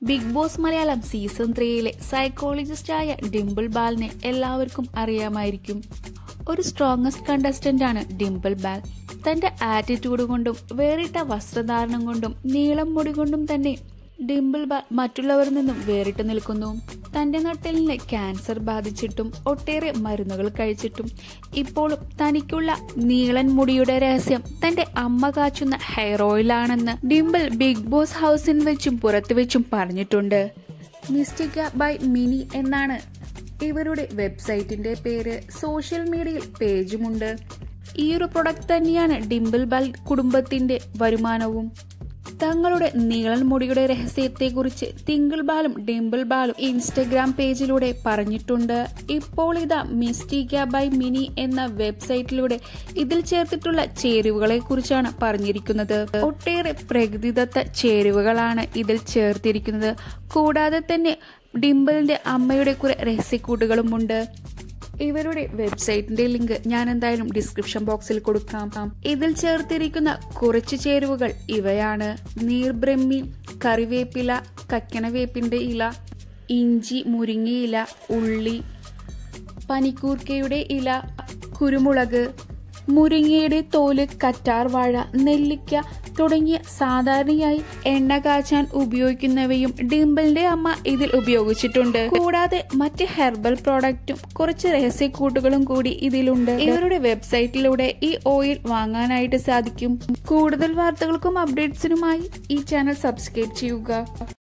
big Boss Malayalam season ത്രീയിലെ സൈക്കോളജിസ്റ്റായ ഡിംപിൾ ബാലിനെ എല്ലാവർക്കും അറിയാമായിരിക്കും ഒരു സ്ട്രോങ്ങസ്റ്റ് കണ്ടസ്റ്റന്റ് ആണ് ഡിംപിൾ ബാൽ തന്റെ ആറ്റിറ്റ്യൂഡ് കൊണ്ടും വേറിട്ട വസ്ത്രധാരണം കൊണ്ടും നീളം മുടി കൊണ്ടും തന്നെ ഡിംപിൾ ബാൽ മറ്റുള്ളവരിൽ നിന്നും വേറിട്ട് നിൽക്കുന്നു തന്റെ നട്ടലിന് ക്യാൻസർ ബാധിച്ചിട്ടും ഒട്ടേറെ മരുന്നുകൾ കഴിച്ചിട്ടും ഇപ്പോഴും തനിക്കുള്ള നീളൻ മുടിയുടെ രഹസ്യം തന്റെ അമ്മ കാച്ചുന്ന ഹെയർ ഓയിലാണെന്ന് ഡിംപിൾ ബിഗ് ബോസ് ഹൗസിൽ വെച്ചും പുറത്തു വെച്ചും പറഞ്ഞിട്ടുണ്ട് മിസ്റ്റിക്ക ബൈ മിനി എന്നാണ് ഇവരുടെ വെബ്സൈറ്റിന്റെ പേര് സോഷ്യൽ മീഡിയയിൽ പേജുമുണ്ട് ഈ ഒരു പ്രൊഡക്റ്റ് തന്നെയാണ് ഡിംപിൾ ബൽ കുടുംബത്തിന്റെ വരുമാനവും തങ്ങളുടെ നീളൻ മുടിയുടെ രഹസ്യത്തെക്കുറിച്ച് തിങ്കിൾ ബാലും ഡിംപിൾ ബാലും ഇൻസ്റ്റഗ്രാം പേജിലൂടെ പറഞ്ഞിട്ടുണ്ട് ഇപ്പോൾ ഇതാ മിസ്റ്റിക്ക ബൈ മിനി എന്ന വെബ്സൈറ്റിലൂടെ ഇതിൽ ചേർത്തിട്ടുള്ള ചേരുവകളെ കുറിച്ചാണ് പറഞ്ഞിരിക്കുന്നത് ഒട്ടേറെ പ്രകൃതിദത്ത ചേരുവകളാണ് ഇതിൽ ചേർത്തിരിക്കുന്നത് കൂടാതെ തന്നെ ഡിംപിളിന്റെ അമ്മയുടെ കുറെ രഹസ്യക്കൂട്ടുകളുമുണ്ട് ഇവരുടെ വെബ്സൈറ്റിന്റെ ലിങ്ക് ഞാൻ എന്തായാലും ഡിസ്ക്രിപ്ഷൻ ബോക്സിൽ കൊടുക്കാം ഇതിൽ ചേർത്തിരിക്കുന്ന കുറച്ച് ചേരുവകൾ ഇവയാണ് നീർബ്രഹ്മി കറിവേപ്പില കക്കണവേപ്പിന്റെ ഇല ഇഞ്ചി മുരിങ്ങയില ഉള്ളി പനിക്കൂർക്കയുടെ ഇല കുരുമുളക് മുരിങ്ങയുടെ തോല് കറ്റാർ വാഴ നെല്ലിക്ക തുടങ്ങിയ സാധാരണയായി എണ്ണ കാച്ചാൻ ഉപയോഗിക്കുന്നവയും ഡിംപിളിന്റെ അമ്മ ഇതിൽ ഉപയോഗിച്ചിട്ടുണ്ട് കൂടാതെ മറ്റ് ഹെർബൽ പ്രോഡക്റ്റും കുറച്ച് രഹസ്യക്കൂട്ടുകളും കൂടി ഇതിലുണ്ട് ഇവരുടെ വെബ്സൈറ്റിലൂടെ ഈ ഓയിൽ വാങ്ങാനായിട്ട് സാധിക്കും കൂടുതൽ വാർത്തകൾക്കും അപ്ഡേറ്റ്സിനുമായി ഈ ചാനൽ സബ്സ്ക്രൈബ് ചെയ്യുക